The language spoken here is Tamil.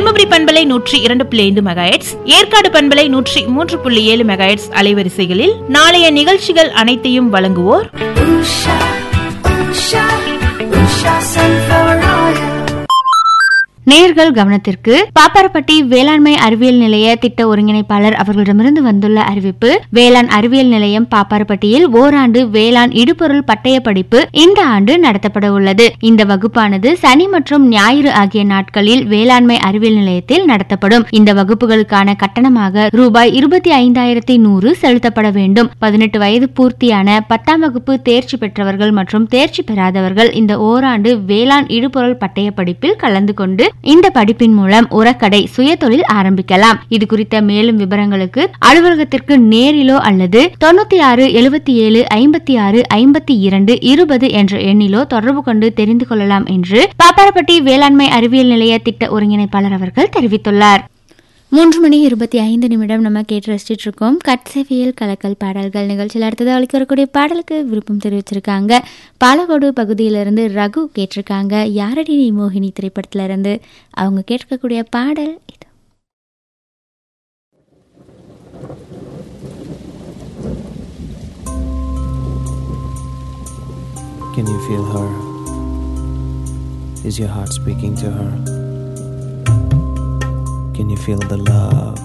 தருமபுரி பண்பலை நூற்றி இரண்டு புள்ளி ஐந்து மெகாஹெட்ஸ் ஏற்காடு பண்பலை நூற்றி மூன்று புள்ளி ஏழு மெகாஹெட்ஸ் அலைவரிசைகளில் நாளைய நிகழ்ச்சிகள் அனைத்தையும் வழங்குவோர் Usha, Usha, Usha Sunflower Oil. நேர்கள் கவனத்திற்கு பாப்பாரப்பட்டி வேளாண்மை அறிவியல் நிலைய திட்ட ஒருங்கிணைப்பாளர் அவர்களிடமிருந்து வந்துள்ள அறிவிப்பு வேளாண் அறிவியல் நிலையம் பாப்பாரப்பட்டியில் ஓராண்டு வேளாண் இடுபொருள் பட்டய படிப்பு இந்த ஆண்டு நடத்தப்பட உள்ளது இந்த வகுப்பானது சனி மற்றும் ஞாயிறு ஆகிய நாட்களில் வேளாண்மை அறிவியல் நிலையத்தில் நடத்தப்படும் இந்த வகுப்புகளுக்கான கட்டணமாக ரூபாய் இருபத்தி ஐந்தாயிரத்தி நூறு செலுத்தப்பட வேண்டும் பதினெட்டு வயது பூர்த்தியான பத்தாம் வகுப்பு தேர்ச்சி பெற்றவர்கள் மற்றும் தேர்ச்சி பெறாதவர்கள் இந்த ஓராண்டு வேளாண் இடுபொருள் பட்டய படிப்பில் கலந்து கொண்டு இந்த படிப்பின் மூலம் உரக்கடை சுயதொழில் ஆரம்பிக்கலாம் இது குறித்த மேலும் விவரங்களுக்கு அலுவலகத்திற்கு நேரிலோ அல்லது தொண்ணூத்தி ஆறு எழுபத்தி ஏழு ஐம்பத்தி ஆறு ஐம்பத்தி இரண்டு இருபது என்ற எண்ணிலோ தொடர்பு கொண்டு தெரிந்து கொள்ளலாம் என்று பாப்பாரப்பட்டி வேளாண்மை அறிவியல் நிலைய திட்ட ஒருங்கிணைப்பாளர் அவர்கள் தெரிவித்துள்ளார் மூன்று மணி இருபத்தி ஐந்து நிமிடம் நம்ம கேட்டு ரசிச்சிட்டு இருக்கோம் கட்செவியல் கலக்கல் பாடல்கள் நிகழ்ச்சியில் அடுத்தது அளிக்க வரக்கூடிய பாடலுக்கு விருப்பம் தெரிவிச்சிருக்காங்க பாலக்கோடு பகுதியிலிருந்து ரகு கேட்டிருக்காங்க யாரடி நீ மோகினி திரைப்படத்துல இருந்து அவங்க கேட்கக்கூடிய பாடல் இது Can you feel her? Is your heart speaking to her? Can you feel the love